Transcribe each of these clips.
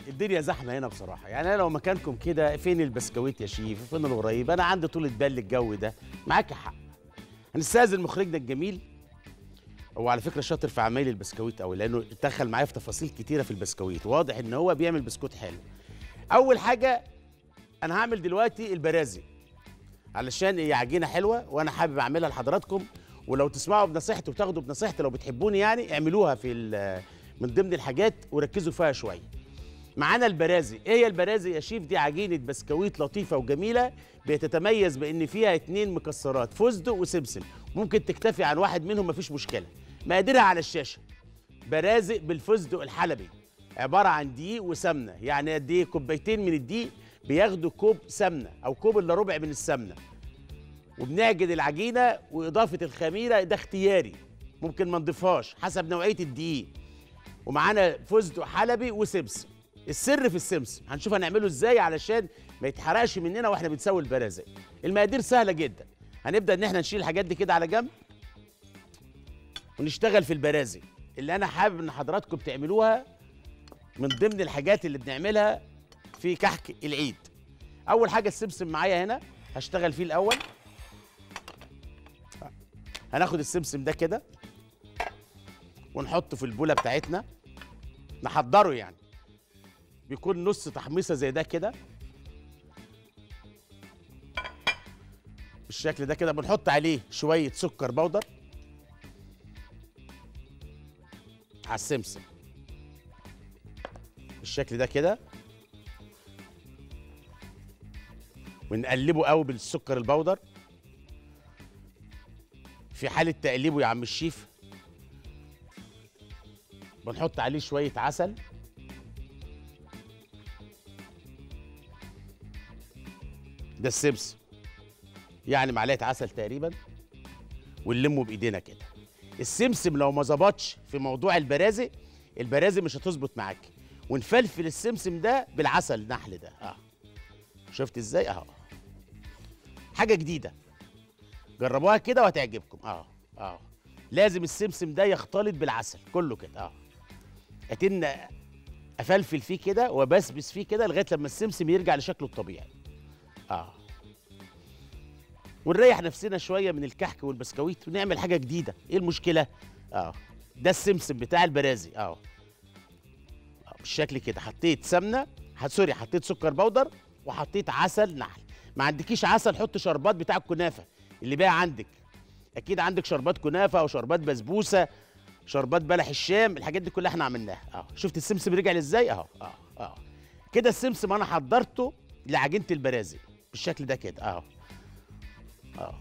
الدنيا زحمه هنا بصراحه يعني انا لو مكانكم كده فين البسكويت يا شيف فين القريب انا عندي طولة بال الجو ده معاك حق هنستاذن مخرجنا الجميل هو على فكره شاطر في عمايل البسكويت قوي لانه دخل معايا في تفاصيل كتيره في البسكويت واضح ان هو بيعمل بسكوت حلو اول حاجه انا هعمل دلوقتي البرازي علشان هي عجينه حلوه وانا حابب اعملها لحضراتكم ولو تسمعوا بنصيحتي وتاخدوا بنصيحتي لو بتحبوني يعني اعملوها في ال- من ضمن الحاجات وركزوا فيها شويه معانا البرازي ايه هي البرازي يا شيف دي عجينه بسكويت لطيفه وجميله بتتميز بان فيها اتنين مكسرات فستق وسمسم ممكن تكتفي عن واحد منهم مفيش مشكله مقاديرها على الشاشه برازق بالفستق الحلبي عباره عن دقيق وسمنه يعني قد ايه كوبايتين من الدقيق بياخدوا كوب سمنه او كوب الا ربع من السمنه وبنعجن العجينه واضافه الخميره ده اختياري ممكن ما نضيفهاش حسب نوعيه الدقيق ومعانا فستق حلبي وسمسم السر في السمسم هنشوف هنعمله ازاي علشان ما يتحرقش مننا واحنا بنسوي البرازق المقادير سهله جدا هنبدا ان احنا نشيل الحاجات دي كده على جنب ونشتغل في البرازق اللي انا حابب ان حضراتكم تعملوها من ضمن الحاجات اللي بنعملها في كحك العيد اول حاجه السمسم معايا هنا هشتغل فيه الاول هناخد السمسم ده كده ونحطه في البوله بتاعتنا نحضره يعني بيكون نص تحميصه زي ده كده بالشكل ده كده بنحط عليه شويه سكر بودر على السمسم بالشكل ده كده ونقلبه قوي بالسكر البودر في حالة تقليبه يا عم الشيف بنحط عليه شوية عسل ده السمسم يعني معلقة عسل تقريبا ونلمه بإيدينا كده السمسم لو ما ظبطش في موضوع البرازق البرازق مش هتظبط معاك ونفلفل السمسم ده بالعسل النحل ده اه شفت ازاي اهو حاجه جديده جربوها كده وهتعجبكم اه اه لازم السمسم ده يختلط بالعسل كله كده اه اتن افلفل فيه كده وبسبس فيه كده لغايه لما السمسم يرجع لشكله الطبيعي اه ونريح نفسنا شويه من الكحك والبسكويت ونعمل حاجه جديده ايه المشكله اه ده السمسم بتاع البرازي اه آه، بالشكل كده حطيت سمنه ح- سوري حطيت سكر بودر وحطيت عسل نحل ما عندكيش عسل حط شربات بتاع الكنافه اللي بقى عندك اكيد عندك شربات كنافه او شربات بسبوسه شربات بلح الشام الحاجات دي كلها احنا عملناها اه شفت السمسم رجع ازاي اهو اه اه كده السمسم انا حضرته لعجينه البرازي بالشكل ده كده اهو اه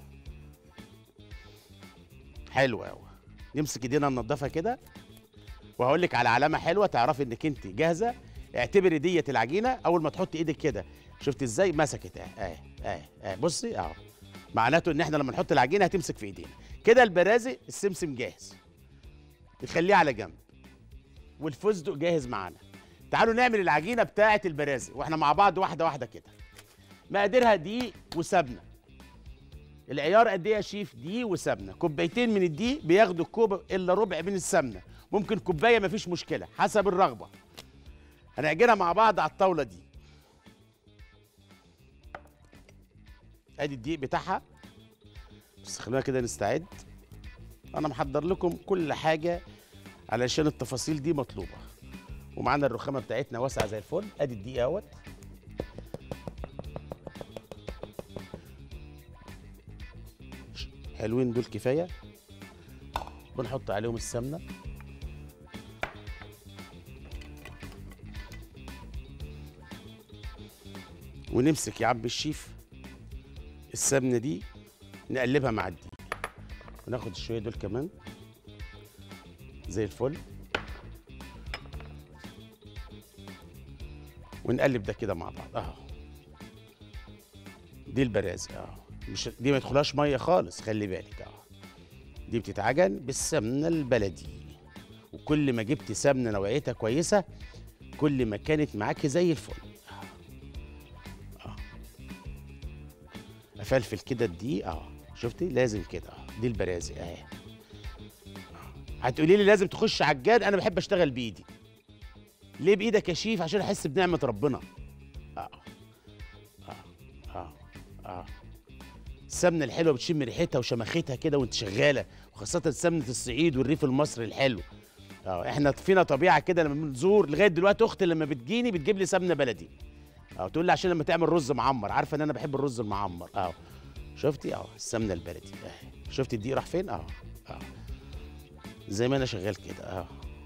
حلو قوي نمسك ايدينا ننضفها كده وهقول لك على علامه حلوه تعرفي انك انت جاهزه اعتبري ديت العجينه اول ما تحطي ايدك كده شفت ازاي مسكت اهي اهي اهي اهي بصي اهو معناته ان احنا لما نحط العجينه هتمسك في ايدينا كده البرازق السمسم جاهز نخليه على جنب والفستق جاهز معانا تعالوا نعمل العجينه بتاعه البرازق واحنا مع بعض واحده واحده كده مقاديرها دقيق وسمنه العيار قد ايه يا شيف دقيق وسمنه كوبايتين من الدقيق بياخدوا كوب الا ربع من السمنه ممكن كوبايه مفيش مشكله حسب الرغبه هنعجنها مع بعض على الطاوله دي ادي الدقيق بتاعها بس خلونا كده نستعد انا محضر لكم كل حاجه علشان التفاصيل دي مطلوبه ومعانا الرخامه بتاعتنا واسعه زي الفل ادي الدقيق اهوت حلوين دول كفايه بنحط عليهم السمنه ونمسك يا عم الشيف السمنه دي نقلبها مع الدقيق وناخد الشويه دول كمان زي الفل ونقلب ده كده مع بعض اهو دي البرازي اه مش دي ما يدخلهاش ميه خالص خلي بالك اه دي بتتعجن بالسمنه البلدي وكل ما جبت سمنه نوعيتها كويسه كل ما كانت معاكي زي الفل آه. آه. افلفل كده الدقيق اه شفتي لازم كده اه دي البرازي اهي آه. هتقولي لي لازم تخش عجان انا بحب اشتغل بايدي ليه بايدك يا شيف عشان احس بنعمه ربنا اه اه اه اه السمنه الحلوه بتشم ريحتها وشمختها كده وانت شغاله وخاصه سمنه الصعيد والريف المصري الحلو اه احنا فينا طبيعه كده لما بنزور لغايه دلوقتي اختي لما بتجيني بتجيب لي سمنه بلدي اه تقول لي عشان لما تعمل رز معمر عارفه ان انا بحب الرز المعمر اه شفتي اه السمنه البلدي اه شفتي الدقيق راح فين اه اه زي ما انا شغال كده اه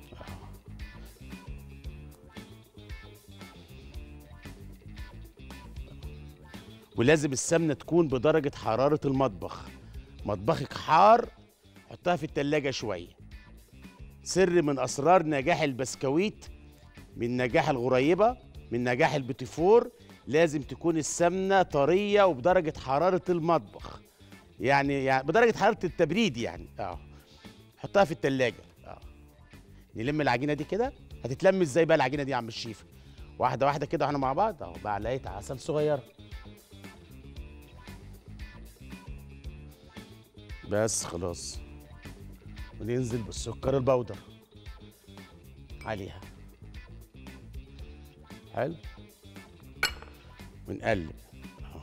ولازم السمنه تكون بدرجه حراره المطبخ مطبخك حار حطها في التلاجة شويه سر من اسرار نجاح البسكويت من نجاح الغريبه من نجاح البتيفور لازم تكون السمنه طريه وبدرجه حراره المطبخ يعني يعني بدرجه حراره التبريد يعني اه حطها في التلاجة اه نلم العجينه دي كده هتتلم ازاي بقى العجينه دي يا عم الشيف واحده واحده كده واحنا مع بعض اهو معلقه عسل صغيره بس خلاص وننزل بالسكر البودر عليها حلو ونقلب اهو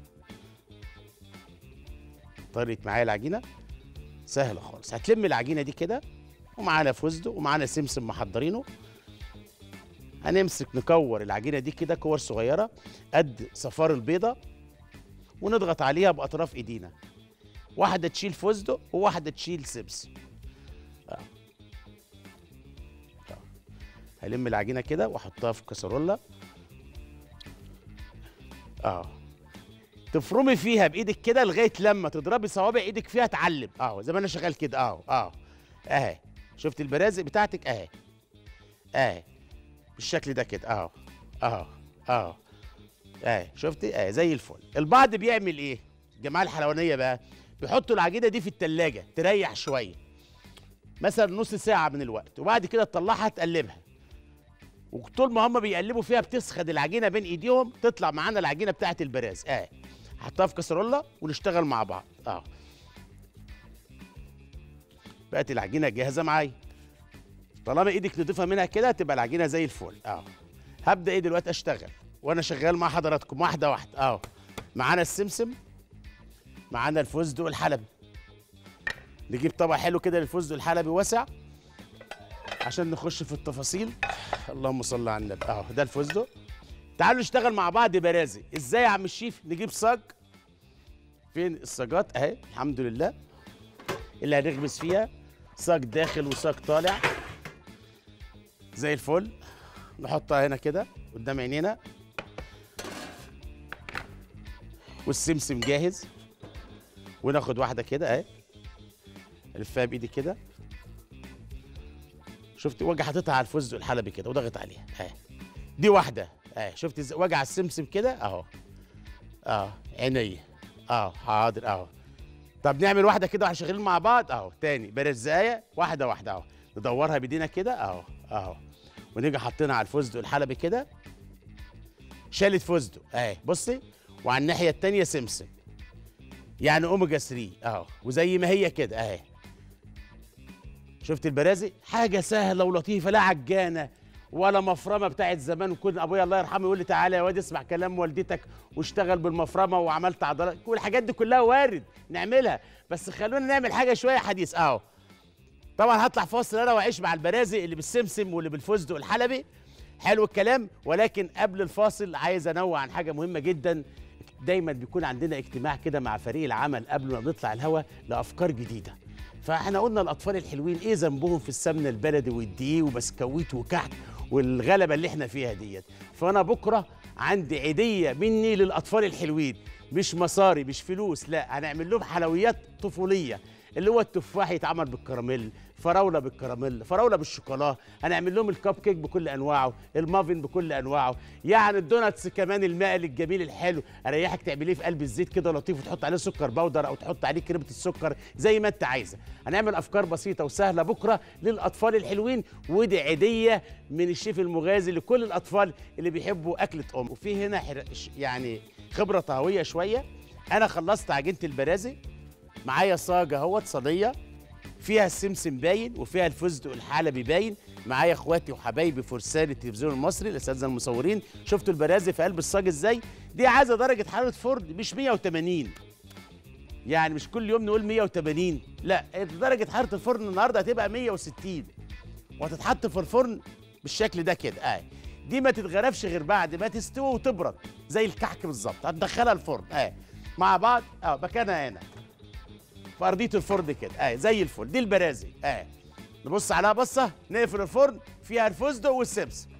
طرت معايا العجينه سهله خالص هتلم العجينه دي كده ومعانا فستق ومعانا سمسم محضرينه هنمسك نكور العجينه دي كده كور صغيره قد صفار البيضه ونضغط عليها باطراف ايدينا واحده تشيل فستق وواحده تشيل سمسم آه. آه. هلم العجينه كده واحطها في كسرولة اه تفرمي فيها بايدك كده لغايه لما تضربي صوابع ايدك فيها تعلم اه زي ما انا شغال كده اه اه اهي شفت البرازق بتاعتك اهي اهي بالشكل ده كده اه اه اه اهي شفتي اهي زي الفل البعض بيعمل ايه الجماعه الحلوانيه بقى بيحطوا العجينه دي في التلاجة تريح شويه مثلا نص ساعه من الوقت وبعد كده تطلعها تقلبها وطول ما هم بيقلبوا فيها بتسخن العجينه بين ايديهم تطلع معانا العجينه بتاعه البراز اه حطها في كسرولة ونشتغل مع بعض اه بقت العجينه جاهزه معايا طالما ايدك نضيفه منها كده تبقى العجينه زي الفل اه هبدا ايه دلوقتي اشتغل وانا شغال مع حضراتكم واحده واحده اه معانا السمسم معانا الفستق الحلبي نجيب طبق حلو كده للفستق الحلبي واسع عشان نخش في التفاصيل اللهم صل على النبي اهو ده الفستق تعالوا نشتغل مع بعض برازي ازاي يا عم الشيف نجيب صاج فين الصاجات اهي الحمد لله اللي هنغمس فيها صاج داخل وصاج طالع زي الفل نحطها هنا كده قدام عينينا والسمسم جاهز وناخد واحده كده اهي الفها بايدي كده شفت واجي حاططها على الفستق الحلبي كده وضغط عليها اهي دي واحده اهي شفت ازاي واجي على السمسم كده اهو اه عينيا اه حاضر اهو طب نعمل واحده كده واحنا شغالين مع بعض اهو تاني برزايه واحده واحده اهو ندورها بايدينا كده اهو اهو ونيجي حاطينها على الفستق الحلبي كده شالت فستق اهي بصي وعلى الناحيه التانيه سمسم يعني اوميجا 3 اهو وزي ما هي كده اهي شفت البرازق حاجه سهله ولطيفه لا عجانه ولا مفرمه بتاعت زمان وكنا ابويا الله يرحمه يقول لي تعالى يا واد اسمع كلام والدتك واشتغل بالمفرمه وعملت عضلات كل الحاجات دي كلها وارد نعملها بس خلونا نعمل حاجه شويه حديث اهو طبعا هطلع فاصل انا واعيش مع البرازق اللي بالسمسم واللي بالفستق الحلبي حلو الكلام ولكن قبل الفاصل عايز انوه عن حاجه مهمه جدا دايما بيكون عندنا اجتماع كده مع فريق العمل قبل ما نطلع الهوا لافكار جديده فاحنا قلنا الاطفال الحلوين ايه ذنبهم في السمنه البلدي والدقيق وبسكويت وكحك والغلبه اللي احنا فيها ديت فانا بكره عندي عيديه مني للاطفال الحلوين مش مصاري مش فلوس لا هنعمل لهم حلويات طفوليه اللي هو التفاح يتعمل بالكراميل فراوله بالكراميل فراوله بالشوكولا هنعمل لهم الكب كيك بكل انواعه المافن بكل انواعه يعني الدوناتس كمان المقلي الجميل الحلو اريحك تعمليه في قلب الزيت كده لطيف وتحط عليه سكر بودر او تحط عليه كريمه السكر زي ما انت عايزه هنعمل افكار بسيطه وسهله بكره للاطفال الحلوين ودي عيديه من الشيف المغازي لكل الاطفال اللي بيحبوا اكله ام وفي هنا حر... يعني خبره طهويه شويه انا خلصت عجينه البرازي معايا صاجه اهوت صينيه فيها السمسم باين وفيها الفستق الحلبي باين معايا اخواتي وحبايبي فرسان التلفزيون المصري الاساتذه المصورين شفتوا البرازي في قلب الصاج ازاي دي عايزه درجه حراره فرن مش 180 يعني مش كل يوم نقول 180 لا درجه حراره الفرن النهارده هتبقى 160 وهتتحط في الفرن بالشكل ده كده اه دي ما تتغرفش غير بعد ما تستوي وتبرد زي الكحك بالظبط هتدخلها الفرن اه مع بعض اه مكانها هنا في ارضيه الفرن كده اه زي الفل دي البرازي اه نبص عليها بصه نقفل الفرن فيها الفستق والسمسم